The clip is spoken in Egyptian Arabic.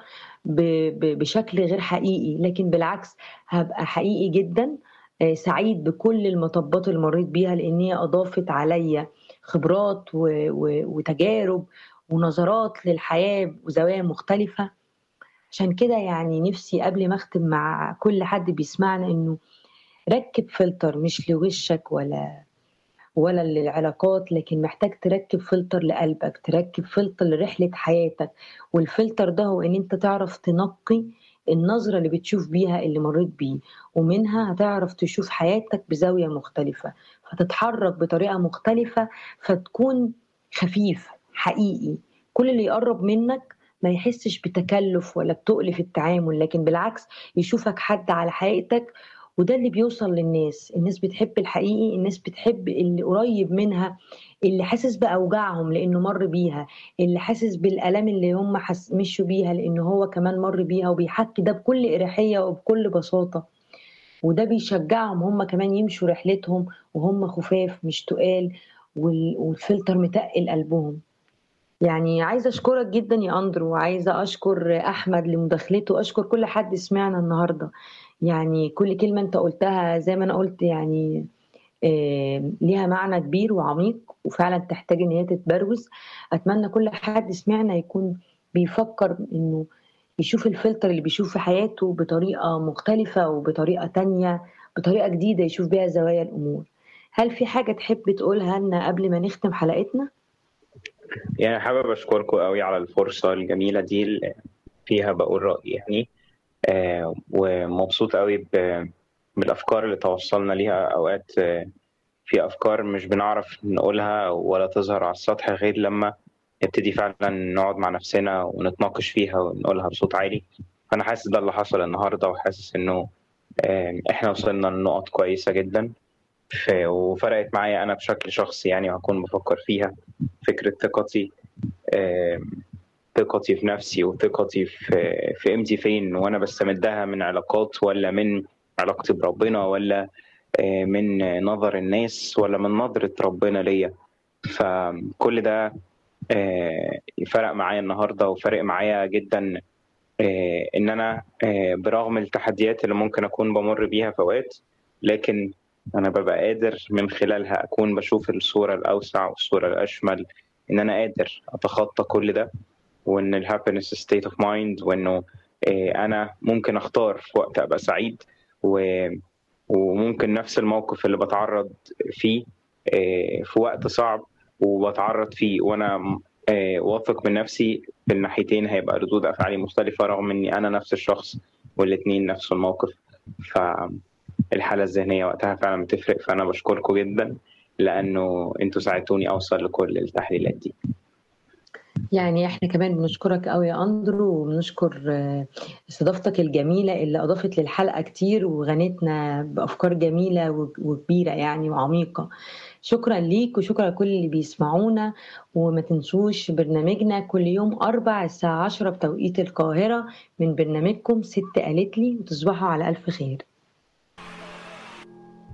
بشكل غير حقيقي لكن بالعكس هبقى حقيقي جدا سعيد بكل المطبات اللي مريت بيها لان هي اضافت عليا خبرات وتجارب ونظرات للحياه وزوايا مختلفه عشان كده يعني نفسي قبل ما اختم مع كل حد بيسمعنا انه ركب فلتر مش لوشك ولا ولا للعلاقات لكن محتاج تركب فلتر لقلبك تركب فلتر لرحلة حياتك والفلتر ده هو ان انت تعرف تنقي النظرة اللي بتشوف بيها اللي مريت بيه ومنها هتعرف تشوف حياتك بزاوية مختلفة فتتحرك بطريقة مختلفة فتكون خفيف حقيقي كل اللي يقرب منك ما يحسش بتكلف ولا بتقل في التعامل لكن بالعكس يشوفك حد على حقيقتك وده اللي بيوصل للناس الناس بتحب الحقيقي الناس بتحب اللي قريب منها اللي حاسس بأوجاعهم لأنه مر بيها اللي حاسس بالآلام اللي هم حس مشوا بيها لأنه هو كمان مر بيها وبيحكي ده بكل إريحية وبكل بساطة وده بيشجعهم هم كمان يمشوا رحلتهم وهم خفاف مش تقال والفلتر متقل قلبهم يعني عايزه اشكرك جدا يا اندرو وعايزه اشكر احمد لمداخلته اشكر كل حد سمعنا النهارده يعني كل كلمه انت قلتها زي ما انا قلت يعني آه ليها معنى كبير وعميق وفعلا تحتاج ان هي تتبروز اتمنى كل حد سمعنا يكون بيفكر انه يشوف الفلتر اللي بيشوف في حياته بطريقه مختلفه وبطريقه تانية بطريقه جديده يشوف بيها زوايا الامور هل في حاجه تحب تقولها لنا قبل ما نختم حلقتنا يعني حابب اشكركم قوي على الفرصه الجميله دي اللي فيها بقول رايي يعني آه ومبسوط قوي بالافكار اللي توصلنا ليها اوقات آه في افكار مش بنعرف نقولها ولا تظهر على السطح غير لما نبتدي فعلا نقعد مع نفسنا ونتناقش فيها ونقولها بصوت عالي فانا حاسس ده اللي حصل النهارده وحاسس انه آه احنا وصلنا لنقط كويسه جدا وفرقت معايا انا بشكل شخصي يعني وهكون بفكر فيها فكره ثقتي ثقتي في نفسي وثقتي في في قيمتي فين وانا بستمدها من علاقات ولا من علاقتي بربنا ولا من نظر الناس ولا من نظرة ربنا ليا فكل ده فرق معايا النهارده وفرق معايا جدا ان انا برغم التحديات اللي ممكن اكون بمر بيها في اوقات لكن انا ببقى قادر من خلالها اكون بشوف الصوره الاوسع والصوره الاشمل ان انا قادر اتخطى كل ده وان الهابينس ستيت اوف مايند وانه انا ممكن اختار في وقت ابقى سعيد و وممكن نفس الموقف اللي بتعرض فيه في وقت صعب وبتعرض فيه وانا واثق من نفسي في الناحيتين هيبقى ردود افعالي مختلفه رغم اني انا نفس الشخص والاثنين نفس الموقف ف الحاله الذهنيه وقتها فعلا بتفرق فانا بشكركم جدا لانه انتوا ساعدتوني اوصل لكل التحليلات دي يعني احنا كمان بنشكرك قوي يا اندرو وبنشكر استضافتك الجميله اللي اضافت للحلقه كتير وغنتنا بافكار جميله وكبيره يعني وعميقه شكرا ليك وشكرا لكل اللي بيسمعونا وما تنسوش برنامجنا كل يوم أربع الساعة عشرة بتوقيت القاهرة من برنامجكم ست قالت لي وتصبحوا على ألف خير